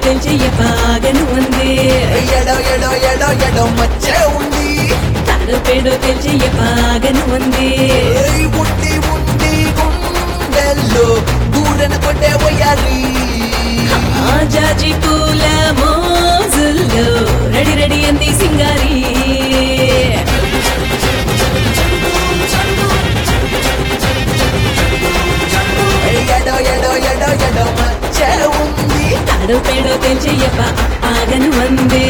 తెల్చెయ్య బాగను ఉంది ఎడో ఎడో ఎడో ఎడో మచ్చే ఉంది తాడో పేడో తెల్చెయ్య బాగను ఉంది ఏయ్ బుట్టి బుట్టి గుండెల్లో దూరన కొట్టే పోయాలి ఆ జాజి పూల మోజుల్లో రెడీ రెడీ అంది సింగారి ఎడో ఎడో ఎడో ఎడో మచ్చే ఉంది తాడో పేడో తెల్చెయ్య బాగను ఉంది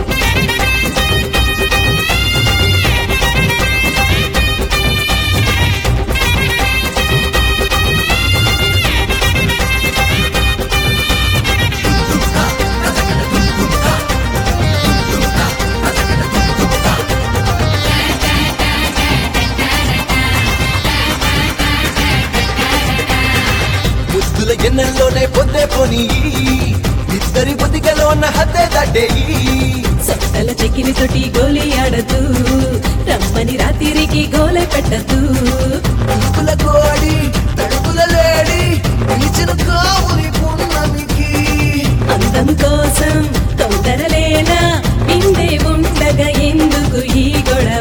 ముద్దుల ఎన్నెల్లోనే పొద్దే పోని ఇద్దరి బుద్ధిగలో ఉన్న హద్దే దాటేయి సొట్టల చెక్కిని తోటి గోలి ఆడదు రమ్మని రాత్రికి గోలె పెట్టదు తడుపుల కోడి తడుపుల లేడి పిలిచిన కావుని పున్నమికి అందం కోసం తొందరలేలా ఇందే ఉండగా ఎందుకు ఈ గొడవ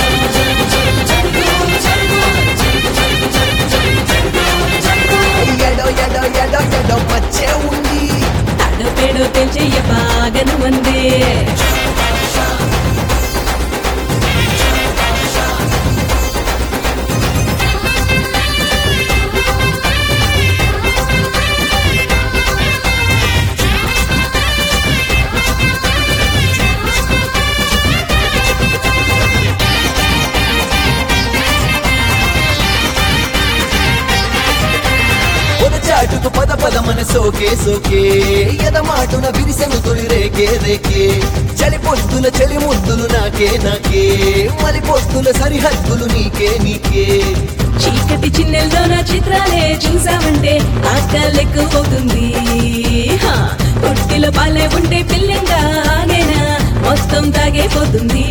ఎడో ఎడో ఎడో ఎడో మచ్చే ఉంది తడపేడో తెల్చెయ్య బాగను ఉంది పొదచాటుకు పద పదమన సోకే సోకే ఎదమాటున విరిసెను తొలి రేకే రేకే చలి పొద్దుల చలి ముద్దులు నాకే నాకే మలి పొద్దుల సరిహద్దులు నీకే నీకే చీకటి చిన్నెల్లో నా చిత్రాలే చూసావంటే ఆకలెక్కుపోతుంది హా, పొట్టిలో పాలే ఉంటే పిల్లంగా ఆగేనా మొత్తం తాగైపోతుంది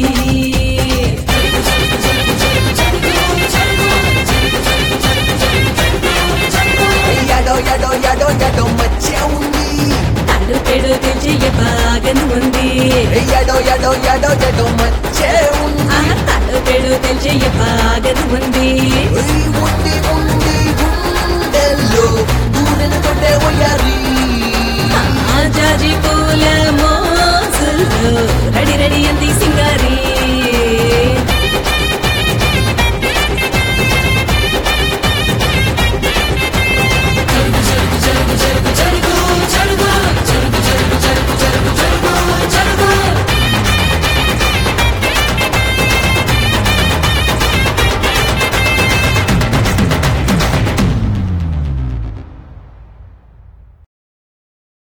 ఎడో ఎడో ఎడో ఎడో మచ్చే ఉంది తడపేడో తెల్చెయ్య బాగను ఉంది ఎడో ఎడో ఎడో ఎడో మచ్చే ఉంది ఆహా తడపేడో తెల్చెయ్య బాగను ఉంది